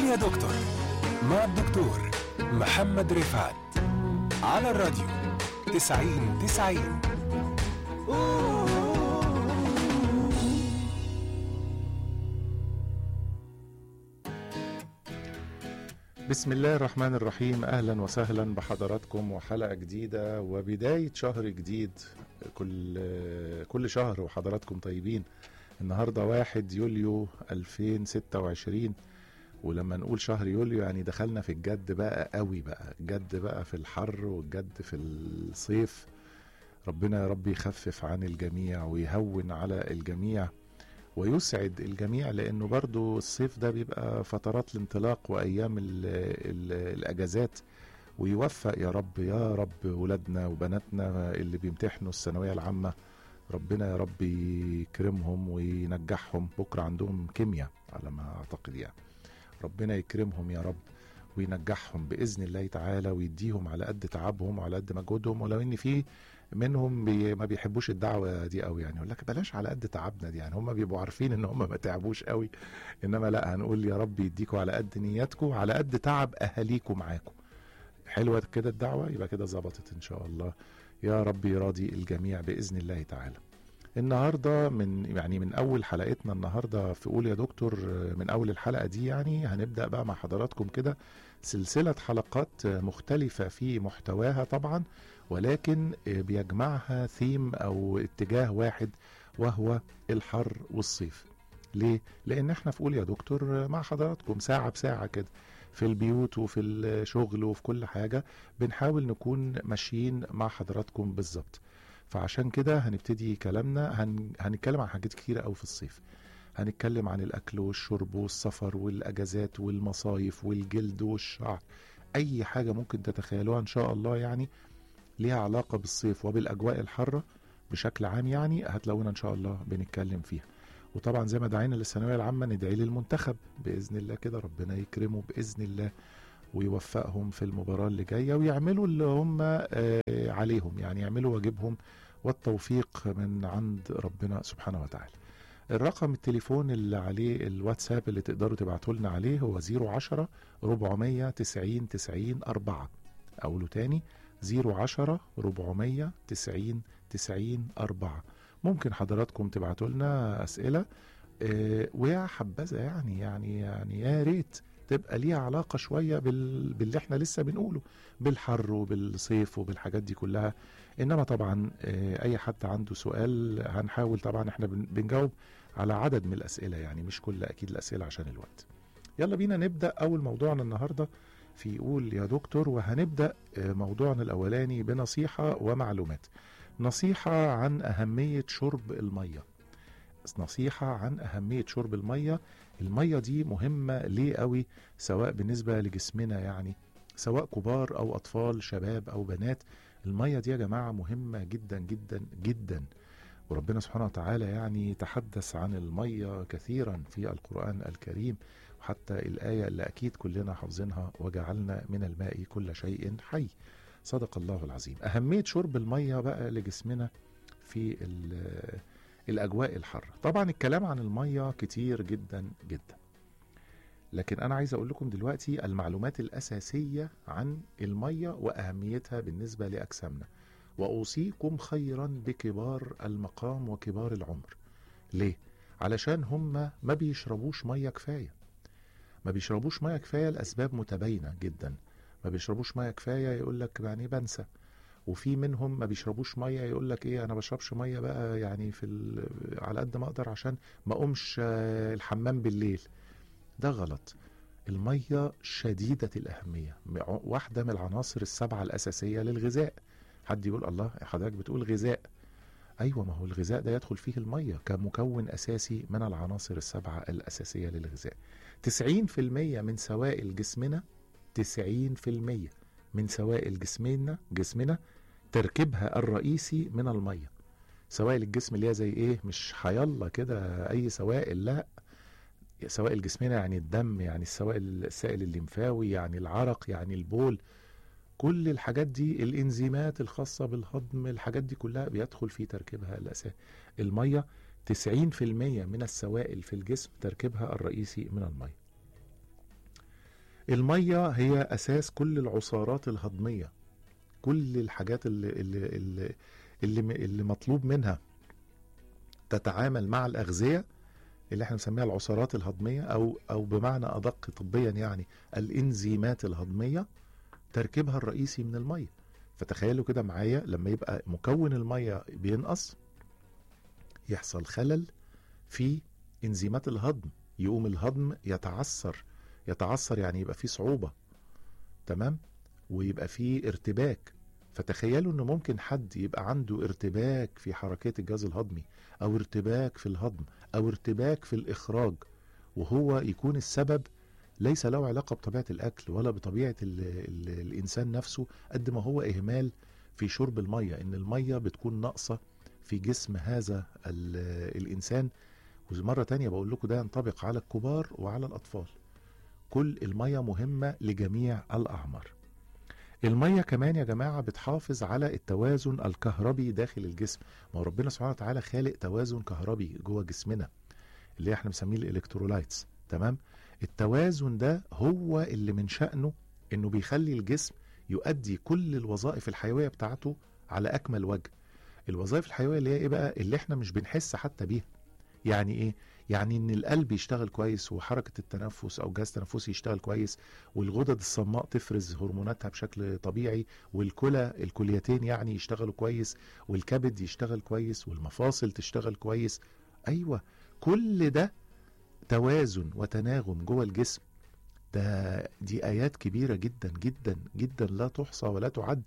يا دكتور مع الدكتور محمد رفعت على الراديو تسعين تسعين بسم الله الرحمن الرحيم اهلا وسهلا بحضراتكم وحلقه جديده وبدايه شهر جديد كل كل شهر وحضراتكم طيبين النهارده 1 يوليو 2026 ولما نقول شهر يوليو يعني دخلنا في الجد بقى قوي بقى الجد بقى في الحر والجد في الصيف ربنا يا رب يخفف عن الجميع ويهون على الجميع ويسعد الجميع لانه برضو الصيف ده بيبقى فترات الانطلاق وايام ال ال الاجازات ويوفق يا رب يا رب ولادنا وبناتنا اللي بيمتحنوا الثانويه العامه ربنا يا رب يكرمهم وينجحهم بكره عندهم كيمياء على ما اعتقد يعني ربنا يكرمهم يا رب وينجحهم باذن الله تعالى ويديهم على قد تعبهم وعلى قد مجهودهم ولو ان في منهم بي ما بيحبوش الدعوه دي قوي يعني يقول لك بلاش على قد تعبنا دي يعني هم بيبقوا عارفين ان هم ما تعبوش قوي انما لا هنقول يا رب يديكوا على قد نياتكم على قد تعب اهاليكم معاكم حلوه كده الدعوه يبقى كده ظبطت ان شاء الله يا رب يراضي الجميع باذن الله تعالى النهارده من يعني من اول حلقتنا النهارده في قول يا دكتور من اول الحلقه دي يعني هنبدا بقى مع حضراتكم كده سلسله حلقات مختلفه في محتواها طبعا ولكن بيجمعها ثيم او اتجاه واحد وهو الحر والصيف ليه؟ لان احنا في قول يا دكتور مع حضراتكم ساعه بساعه كده في البيوت وفي الشغل وفي كل حاجه بنحاول نكون ماشيين مع حضراتكم بالظبط فعشان كده هنبتدي كلامنا هن... هنتكلم عن حاجات كتيرة أوي في الصيف هنتكلم عن الأكل والشرب والسفر والأجازات والمصايف والجلد والشعر أي حاجة ممكن تتخيلوها إن شاء الله يعني ليها علاقة بالصيف وبالأجواء الحارة بشكل عام يعني هتلاقونا إن شاء الله بنتكلم فيها وطبعا زي ما دعينا للثانوية العامة ندعي للمنتخب بإذن الله كده ربنا يكرمه بإذن الله ويوفقهم في المباراة اللي جاية ويعملوا اللي هم عليهم يعني يعملوا واجبهم والتوفيق من عند ربنا سبحانه وتعالى الرقم التليفون اللي عليه الواتساب اللي تقدروا تبعتوا لنا عليه هو 010 490 90 4 أقوله تاني 010 490 90 4 ممكن حضراتكم تبعتوا لنا أسئلة اه ويا حبذا يعني يعني يعني يا ريت تبقى ليها علاقه شويه بال... باللي احنا لسه بنقوله بالحر وبالصيف وبالحاجات دي كلها انما طبعا اي حد عنده سؤال هنحاول طبعا احنا بنجاوب على عدد من الاسئله يعني مش كل اكيد الاسئله عشان الوقت يلا بينا نبدا اول موضوعنا النهارده في يقول يا دكتور وهنبدا موضوعنا الاولاني بنصيحه ومعلومات نصيحه عن اهميه شرب الميه نصيحة عن أهمية شرب المية المية دي مهمة ليه قوي سواء بالنسبة لجسمنا يعني سواء كبار أو أطفال شباب أو بنات المية دي يا جماعة مهمة جدا جدا جدا وربنا سبحانه وتعالى يعني تحدث عن المية كثيرا في القرآن الكريم وحتى الآية اللي أكيد كلنا حافظينها وجعلنا من الماء كل شيء حي صدق الله العظيم أهمية شرب المية بقى لجسمنا في الاجواء الحاره طبعا الكلام عن الميه كتير جدا جدا لكن انا عايز اقول لكم دلوقتي المعلومات الاساسيه عن الميه واهميتها بالنسبه لاجسامنا واوصيكم خيرا بكبار المقام وكبار العمر ليه علشان هم ما بيشربوش ميه كفايه ما بيشربوش ميه كفايه لاسباب متباينه جدا ما بيشربوش ميه كفايه يقول لك يعني بنسى وفي منهم ما بيشربوش ميه يقول لك ايه انا بشربش ميه بقى يعني في على قد ما اقدر عشان ما اقومش الحمام بالليل ده غلط الميه شديده الاهميه واحده من العناصر السبعه الاساسيه للغذاء حد يقول الله حضرتك بتقول غذاء ايوه ما هو الغذاء ده يدخل فيه الميه كمكون اساسي من العناصر السبعه الاساسيه للغذاء 90% من سوائل جسمنا 90% من سوائل جسمنا جسمنا تركيبها الرئيسي من الميه سوائل الجسم اللي هي زي ايه مش حيالله كده اي سوائل لا سوائل جسمنا يعني الدم يعني السوائل السائل الليمفاوي يعني العرق يعني البول كل الحاجات دي الانزيمات الخاصة بالهضم الحاجات دي كلها بيدخل في تركيبها الأساسي المية 90% من السوائل في الجسم تركيبها الرئيسي من المية الميه هي اساس كل العصارات الهضميه كل الحاجات اللي اللي اللي, اللي, اللي مطلوب منها تتعامل مع الاغذيه اللي احنا بنسميها العصارات الهضميه او او بمعنى ادق طبيا يعني الانزيمات الهضميه تركيبها الرئيسي من الميه فتخيلوا كده معايا لما يبقى مكون الميه بينقص يحصل خلل في انزيمات الهضم يقوم الهضم يتعثر يتعثر يعني يبقى فيه صعوبه تمام ويبقى فيه ارتباك فتخيلوا ان ممكن حد يبقى عنده ارتباك في حركات الجهاز الهضمي او ارتباك في الهضم او ارتباك في الاخراج وهو يكون السبب ليس له علاقه بطبيعه الاكل ولا بطبيعه ال ال الانسان نفسه قد ما هو اهمال في شرب الميه ان الميه بتكون ناقصه في جسم هذا الانسان ومره تانية بقول لكم ده ينطبق على الكبار وعلى الاطفال كل الميه مهمه لجميع الاعمار المية كمان يا جماعة بتحافظ على التوازن الكهربي داخل الجسم ما هو ربنا سبحانه وتعالى خالق توازن كهربي جوه جسمنا اللي احنا بنسميه الالكترولايتس تمام التوازن ده هو اللي من شأنه انه بيخلي الجسم يؤدي كل الوظائف الحيوية بتاعته على اكمل وجه الوظائف الحيوية اللي هي ايه بقى اللي احنا مش بنحس حتى بيها يعني ايه يعني ان القلب يشتغل كويس وحركه التنفس او الجهاز التنفسي يشتغل كويس والغدد الصماء تفرز هرموناتها بشكل طبيعي والكلى الكليتين يعني يشتغلوا كويس والكبد يشتغل كويس والمفاصل تشتغل كويس ايوه كل ده توازن وتناغم جوه الجسم ده دي ايات كبيره جدا جدا جدا لا تحصى ولا تعد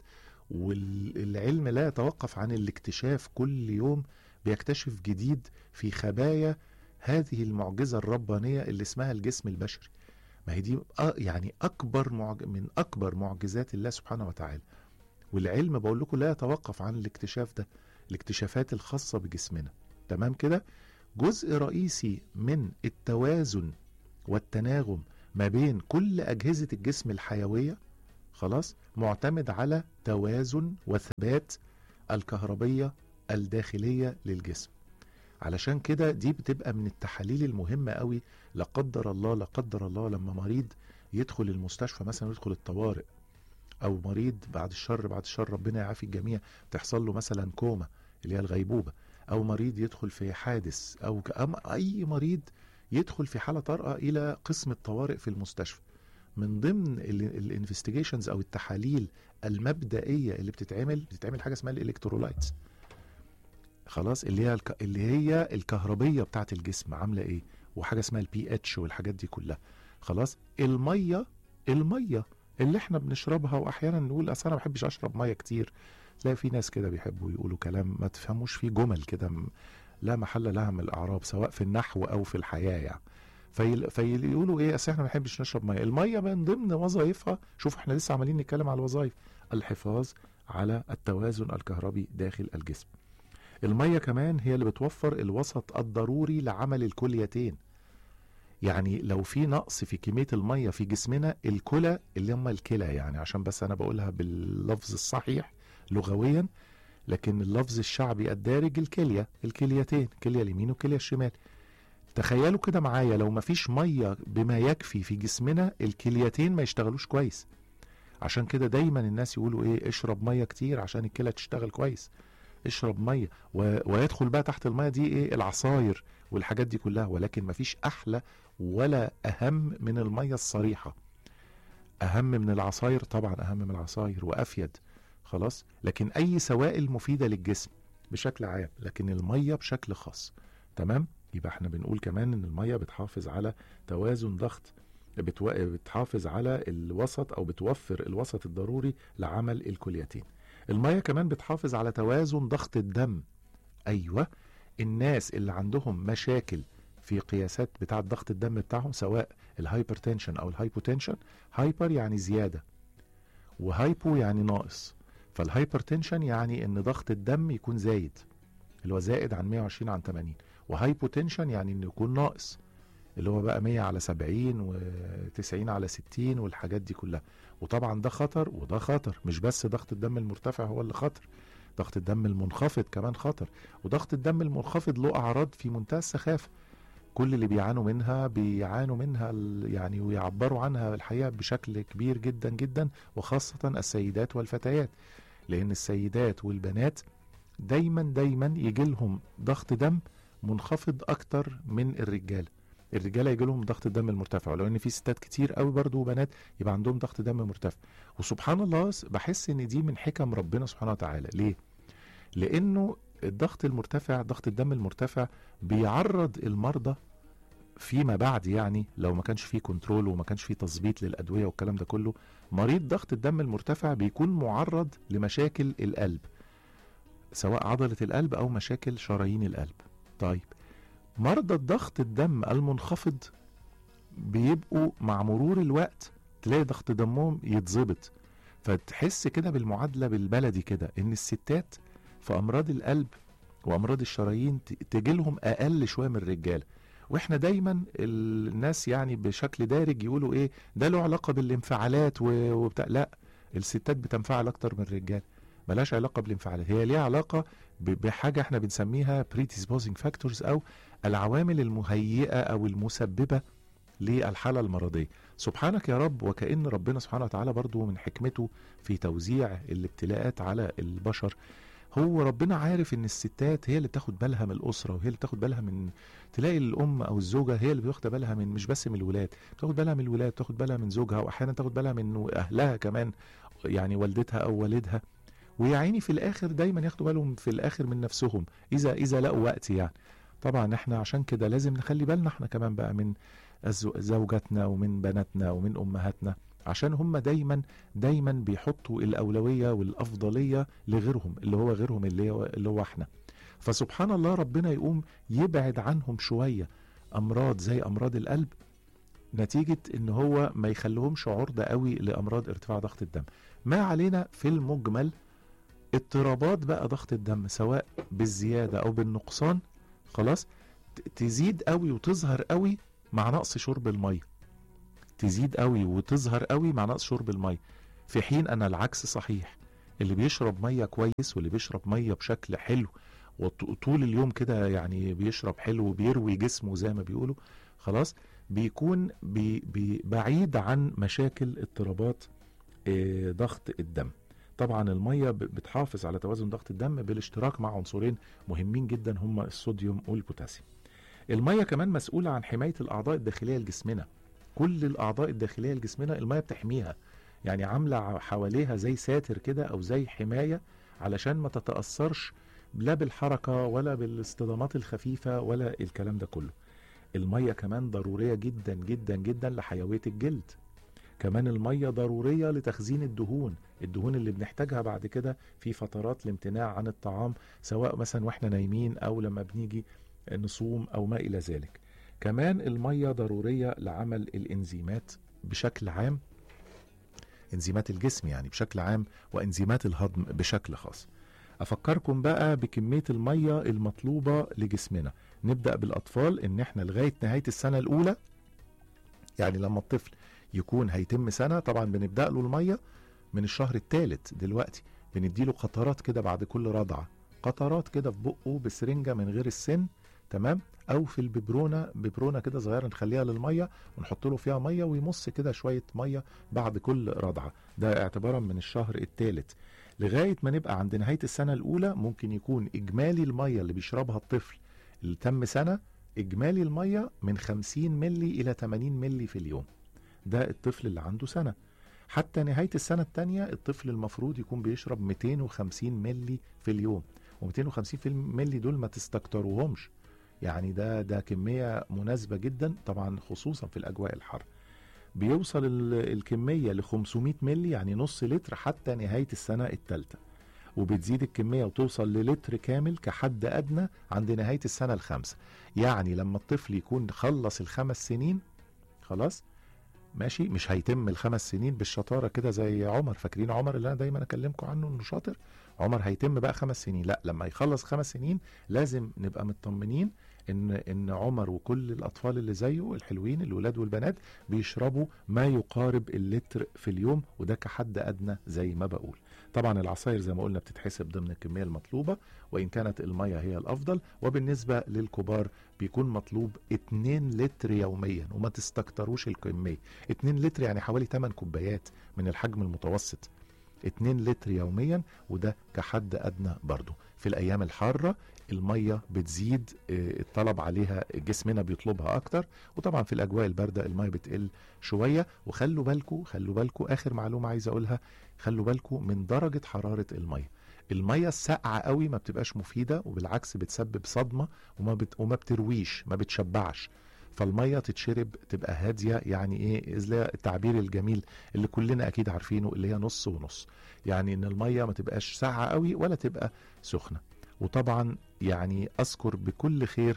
والعلم لا يتوقف عن الاكتشاف كل يوم بيكتشف جديد في خبايا هذه المعجزة الربانية اللي اسمها الجسم البشري ما هي دي يعني أكبر معج... من أكبر معجزات الله سبحانه وتعالى والعلم بقول لكم لا يتوقف عن الاكتشاف ده الاكتشافات الخاصة بجسمنا تمام كده جزء رئيسي من التوازن والتناغم ما بين كل أجهزة الجسم الحيوية خلاص معتمد على توازن وثبات الكهربية الداخلية للجسم علشان كده دي بتبقى من التحاليل المهمة قوي لا قدر الله لا قدر الله لما مريض يدخل المستشفى مثلا يدخل الطوارئ او مريض بعد الشر بعد الشر ربنا يعافي الجميع تحصل له مثلا كوما اللي هي الغيبوبة او مريض يدخل في حادث او اي مريض يدخل في حالة طارئة الى قسم الطوارئ في المستشفى من ضمن الانفستيجيشنز او التحاليل المبدئيه اللي بتتعمل بتتعمل حاجه اسمها الالكترولايتس خلاص اللي هي الك... اللي هي الكهربيه بتاعه الجسم عامله ايه وحاجه اسمها البي اتش والحاجات دي كلها خلاص الميه الميه اللي احنا بنشربها واحيانا نقول اصل انا ما بحبش اشرب ميه كتير تلاقي في ناس كده بيحبوا يقولوا كلام ما تفهموش فيه جمل كده لا محل لها من الاعراب سواء في النحو او في الحياه يعني في فيقولوا ايه اصل احنا ما بنحبش نشرب ميه الميه من ضمن وظائفها شوف احنا لسه عمالين نتكلم على الوظائف الحفاظ على التوازن الكهربي داخل الجسم الميه كمان هي اللي بتوفر الوسط الضروري لعمل الكليتين يعني لو في نقص في كميه الميه في جسمنا الكلى اللي هم الكلى يعني عشان بس انا بقولها باللفظ الصحيح لغويا لكن اللفظ الشعبي الدارج الكليه الكليتين الكليه اليمين والكليه الشمال تخيلوا كده معايا لو مفيش ميه بما يكفي في جسمنا الكليتين ما يشتغلوش كويس عشان كده دايما الناس يقولوا ايه اشرب ميه كتير عشان الكلى تشتغل كويس اشرب ميه و... ويدخل بقى تحت الميه دي ايه العصاير والحاجات دي كلها ولكن مفيش احلى ولا اهم من الميه الصريحه اهم من العصاير طبعا اهم من العصاير وافيد خلاص لكن اي سوائل مفيده للجسم بشكل عام لكن الميه بشكل خاص تمام يبقى احنا بنقول كمان ان الميه بتحافظ على توازن ضغط بتو... بتحافظ على الوسط او بتوفر الوسط الضروري لعمل الكليتين الميه كمان بتحافظ على توازن ضغط الدم ايوه الناس اللي عندهم مشاكل في قياسات بتاعه ضغط الدم بتاعهم سواء الهايبرتنشن او الهايبوتنشن هايبر يعني زياده وهايبو يعني ناقص فالهايبرتنشن يعني ان ضغط الدم يكون زايد اللي هو زائد عن 120 عن 80 وهايبوتنشن يعني انه يكون ناقص اللي هو بقى 100 على 70 و90 على 60 والحاجات دي كلها وطبعا ده خطر وده خطر مش بس ضغط الدم المرتفع هو اللي خطر ضغط الدم المنخفض كمان خطر وضغط الدم المنخفض له اعراض في منتهى السخافه كل اللي بيعانوا منها بيعانوا منها ال- يعني ويعبروا عنها الحقيقه بشكل كبير جدا جدا وخاصه السيدات والفتيات لان السيدات والبنات دايما دايما يجي لهم ضغط دم منخفض اكتر من الرجاله الرجاله يجي لهم ضغط الدم المرتفع ولو ان في ستات كتير قوي برضو وبنات يبقى عندهم ضغط دم مرتفع وسبحان الله بحس ان دي من حكم ربنا سبحانه وتعالى ليه لانه الضغط المرتفع ضغط الدم المرتفع بيعرض المرضى فيما بعد يعني لو ما كانش فيه كنترول وما كانش فيه تظبيط للادويه والكلام ده كله مريض ضغط الدم المرتفع بيكون معرض لمشاكل القلب سواء عضله القلب او مشاكل شرايين القلب طيب مرضى الضغط الدم المنخفض بيبقوا مع مرور الوقت تلاقي ضغط دمهم يتظبط فتحس كده بالمعادله بالبلدي كده ان الستات في امراض القلب وامراض الشرايين تجي لهم اقل شويه من الرجاله واحنا دايما الناس يعني بشكل دارج يقولوا ايه ده له علاقه بالانفعالات و- وبتاع لا الستات بتنفعل اكتر من الرجال ملهاش علاقه بالانفعالات هي ليها علاقه ب- بحاجه احنا بنسميها predisposing فاكتورز او العوامل المهيئه او المسببه للحاله المرضيه سبحانك يا رب وكأن ربنا سبحانه وتعالى برضو من حكمته في توزيع الابتلاءات على البشر هو ربنا عارف ان الستات هي اللي بتاخد بالها من الاسره وهي اللي بتاخد بالها من تلاقي الام او الزوجه هي اللي واخده بالها من مش بس من الولاد بتاخد بالها من الولاد بتاخد بالها من زوجها واحيانا تاخد بالها من اهلها كمان يعني والدتها او والدها ويا عيني في الاخر دايما ياخدوا بالهم في الاخر من نفسهم اذا اذا لقوا وقت يعني طبعا احنا عشان كده لازم نخلي بالنا احنا كمان بقى من الزو- زوجاتنا ومن بناتنا ومن امهاتنا عشان هم دايما دايما بيحطوا الاولويه والافضليه لغيرهم اللي هو غيرهم اللي هو اللي هو احنا فسبحان الله ربنا يقوم يبعد عنهم شويه امراض زي امراض القلب نتيجه ان هو ما يخليهمش عرضه قوي لامراض ارتفاع ضغط الدم ما علينا في المجمل اضطرابات بقى ضغط الدم سواء بالزياده او بالنقصان خلاص ت- تزيد قوي وتظهر قوي مع نقص شرب الميه تزيد قوي وتظهر قوي مع نقص شرب الميه في حين ان العكس صحيح اللي بيشرب ميه كويس واللي بيشرب ميه بشكل حلو وطول اليوم كده يعني بيشرب حلو وبيروي جسمه زي ما بيقولوا خلاص بيكون بي بي بعيد عن مشاكل اضطرابات آه، ضغط الدم طبعا الميه ب- بتحافظ على توازن ضغط الدم بالاشتراك مع عنصرين مهمين جدا هما الصوديوم والبوتاسيوم الميه كمان مسؤوله عن حمايه الاعضاء الداخليه لجسمنا كل الاعضاء الداخليه لجسمنا الميه بتحميها يعني عامله ع- حواليها زي ساتر كده او زي حمايه علشان ما تتاثرش لا بالحركه ولا بالاصطدامات الخفيفه ولا الكلام ده كله الميه كمان ضروريه جدا جدا جدا لحيويه الجلد كمان الميه ضروريه لتخزين الدهون الدهون اللي بنحتاجها بعد كده في فترات الامتناع عن الطعام سواء مثلا واحنا نايمين او لما بنيجي نصوم او ما الى ذلك كمان الميه ضروريه لعمل الانزيمات بشكل عام انزيمات الجسم يعني بشكل عام وانزيمات الهضم بشكل خاص افكركم بقى بكميه الميه المطلوبه لجسمنا نبدا بالاطفال ان احنا لغايه نهايه السنه الاولى يعني لما الطفل يكون هيتم سنه طبعا بنبدا له الميه من الشهر الثالث دلوقتي بنديله قطرات كده بعد كل رضعه قطرات كده في بقه بسرنجه من غير السن تمام او في الببرونه ببرونه كده صغيره نخليها للميه ونحط له فيها ميه ويمص كده شويه ميه بعد كل رضعه ده اعتبارا من الشهر الثالث لغايه ما نبقى عند نهايه السنه الاولى ممكن يكون اجمالي الميه اللي بيشربها الطفل اللي تم سنه اجمالي الميه من 50 ملي الى 80 ملي في اليوم ده الطفل اللي عنده سنه حتى نهايه السنه الثانيه الطفل المفروض يكون بيشرب 250 ملي في اليوم و250 ملي دول ما تستكتروهمش يعني ده ده كميه مناسبه جدا طبعا خصوصا في الاجواء الحر بيوصل ال- الكميه ل 500 ملي يعني نص لتر حتى نهايه السنه الثالثه وبتزيد الكميه وتوصل للتر كامل كحد ادنى عند نهايه السنه الخامسه يعني لما الطفل يكون خلص الخمس سنين خلاص ماشي مش هيتم الخمس سنين بالشطاره كده زي عمر فاكرين عمر اللي انا دايما اكلمكم عنه انه شاطر عمر هيتم بقى خمس سنين لا لما يخلص خمس سنين لازم نبقى مطمنين ان ان عمر وكل الاطفال اللي زيه الحلوين الولاد والبنات بيشربوا ما يقارب اللتر في اليوم وده كحد ادنى زي ما بقول طبعا العصاير زي ما قلنا بتتحسب ضمن الكميه المطلوبه وان كانت الميه هي الافضل وبالنسبه للكبار بيكون مطلوب 2 لتر يوميا وما تستكتروش الكميه 2 لتر يعني حوالي 8 كوبايات من الحجم المتوسط 2 لتر يوميا وده كحد ادنى برضه في الايام الحاره الميه بتزيد آه، الطلب عليها جسمنا بيطلبها اكتر وطبعا في الاجواء البارده الميه بتقل شويه وخلوا بالكم خلوا بالكم اخر معلومه عايز اقولها خلوا بالكم من درجه حراره الميه الميه الساقعه قوي ما بتبقاش مفيده وبالعكس بتسبب صدمه وما بت... وما بترويش ما بتشبعش فالميه تتشرب تبقى هاديه يعني ايه زي التعبير الجميل اللي كلنا اكيد عارفينه اللي هي نص ونص يعني ان الميه ما تبقاش ساقعه قوي ولا تبقى سخنه وطبعا يعني اذكر بكل خير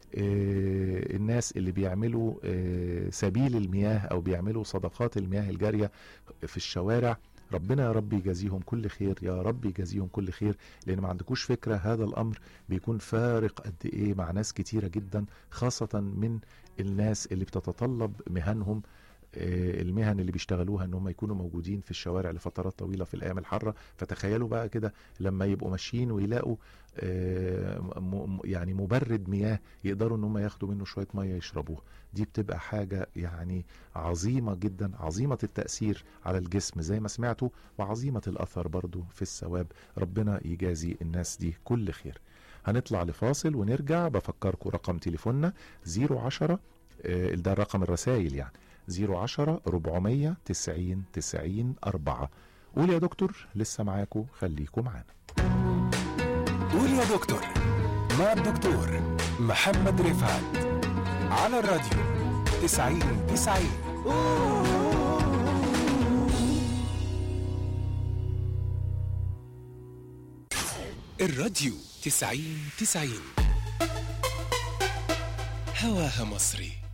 آه، الناس اللي بيعملوا آه، سبيل المياه او بيعملوا صدقات المياه الجاريه في الشوارع ربنا يا رب يجازيهم كل خير يا رب يجازيهم كل خير لان ما عندكوش فكره هذا الامر بيكون فارق قد ايه مع ناس كتيره جدا خاصه من الناس اللي بتتطلب مهنهم آه، المهن اللي بيشتغلوها ان هم يكونوا موجودين في الشوارع لفترات طويله في الايام الحاره فتخيلوا بقى كده لما يبقوا ماشيين ويلاقوا آه، م- م- يعني مبرد مياه يقدروا ان هم ياخدوا منه شويه ميه يشربوها دي بتبقى حاجه يعني عظيمه جدا عظيمه التاثير على الجسم زي ما سمعتوا وعظيمه الاثر برضو في الثواب ربنا يجازي الناس دي كل خير هنطلع لفاصل ونرجع بفكركم رقم تليفوننا 010 آه، ده رقم الرسائل يعني 010 400 90 90 4 قول يا دكتور لسه معاكم خليكم معانا قول يا دكتور مع الدكتور محمد رفعت على الراديو 90 90 الراديو 90 90 هواها مصري